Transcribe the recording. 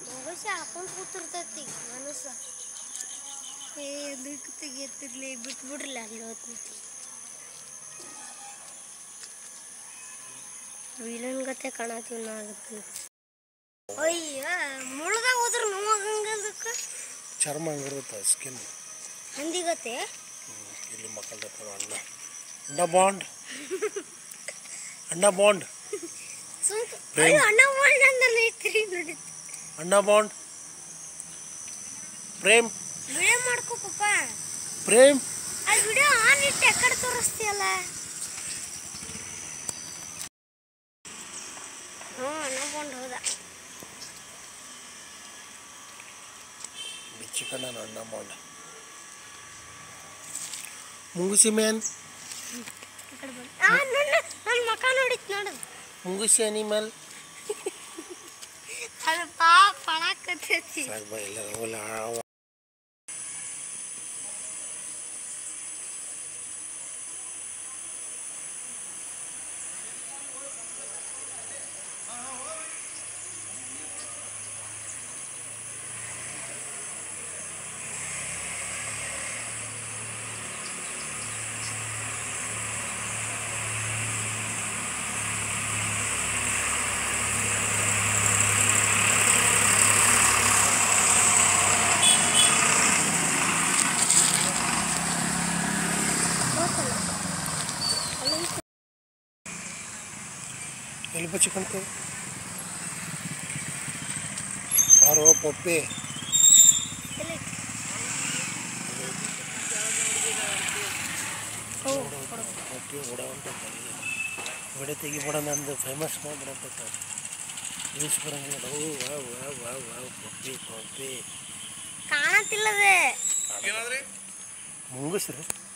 ಮುಂಗುಸಿ ಹಾಕೊಂಡು ಕೂತಿರ್ತೈತಿ ಮನಸ್ಸ ಏ ಅದಕ್ಕೆ ತೆಗಿತಿರ್ಲಿ ಬಿಟ್ಬಿಡ್ರಲ್ಲ ಅಲ್ಲಿ ಹೋದ್ನಿ ವಿಲನ್ ಗತೆ ಕಾಣತೀವಿ ನಾ ಅದಕ್ಕೆ ಅಯ್ಯ ಮುಳ್ದಾಗ ಹೋದ್ರೆ ನೋವಾಗಂಗದಕ್ಕೆ ಚರ್ಮ ಹಂಗಿರುತ್ತೆ ಸ್ಕಿನ್ ಹಂದಿಗತೆ ಇಲ್ಲಿ ಮಕ್ಕಳಿರ್ತಾರ ಅಣ್ಣ ಅಣ್ಣ ಬಾಂಡ್ ಅಣ್ಣ ಬಾಂಡ್ ಸುಮ್ಕ ಪ್ರೇಮ್. ಅಯ್ಯೋ ಅಣ್ಣ ಮಾಡಿ ಅಂದ್ರೆ ತಿರುಗಿ ನೋಡಿ ಅಣ್ಣ ಬಾಂಡ್ ಪ್ರೇಮ್ ವಿಡಿಯೋ ಮಾಡ್ಕೋ ಪಪ್ಪ ಪ್ರೇಮ್ ಆ ವಿಡಿಯೋ ಆನ್ ಇಟ್ಟು ಎಕಡೆ ತೋರಿಸ್ತೀಯಲ್ಲ ಹ್ಞೂ ಅನ್ಕೊಂಡು ಹೋದ ಬಿಚ್ಚಿಕಣ್ಣ ಅಣ್ಣ ಬಾಂಡ್ ಮುಂಗುಸಿ ಮ್ಯಾನ್ ಈ ಕಡೆ ಬಂದು ಆ ನನ್ನ ನನ್ನ ಮಕ ನೋಡಿತ್ ನೋಡು ಮುಂಗುಸಿ ಅನಿಮಲ್ ಅದು ಪಾಪ ಪಳಾಕತ್ತೈತಿ ಸಾಕು ಬಾ ಎಲ್ಲ ಹೋಗ್ಲಿ, ಆ- ಹೋತಲ್ಲ ಅಲ್ಲೊಂದು ಎಲ್ಲಿ ಬಚ್ಚಿಕಣ್ತು ಬಾರೋ ಪಪ್ಪಿ ಎಲ್ಲಿ ಓ ಪಪ್ಪಿ ಓಡಾವಂತ ಹೊಡೆ ತೆಗಿಬೇಡ ನಂದು ಫೇಮಸ್ ಮಾಡ್ಬಿಡಂತ ನ್ಯೂಸ್ ಬರಂಗಿಲ್ಲ oh wow wow wow wow puppy puppy ಕಾಣತಿಲ್ಲದೆ ಮುಂಗುಸ್ರಿ